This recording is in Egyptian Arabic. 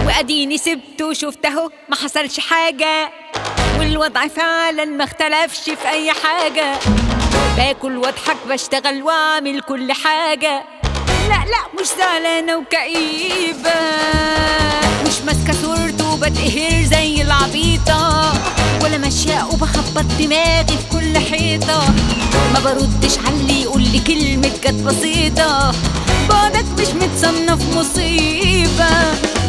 واديني سبته وشفت اهو ما حصلش حاجة والوضع فعلا ما اختلفش في اي حاجة باكل واضحك بشتغل واعمل كل حاجة لا لا مش زعلانة وكئيبة مش ماسكة صورته وبتقهر زي العبيطة ولا ماشية وبخبط دماغي في كل حيطة ما بردش على اللي يقول لي كلمة كانت بسيطة بعدك مش متصنف مصيبة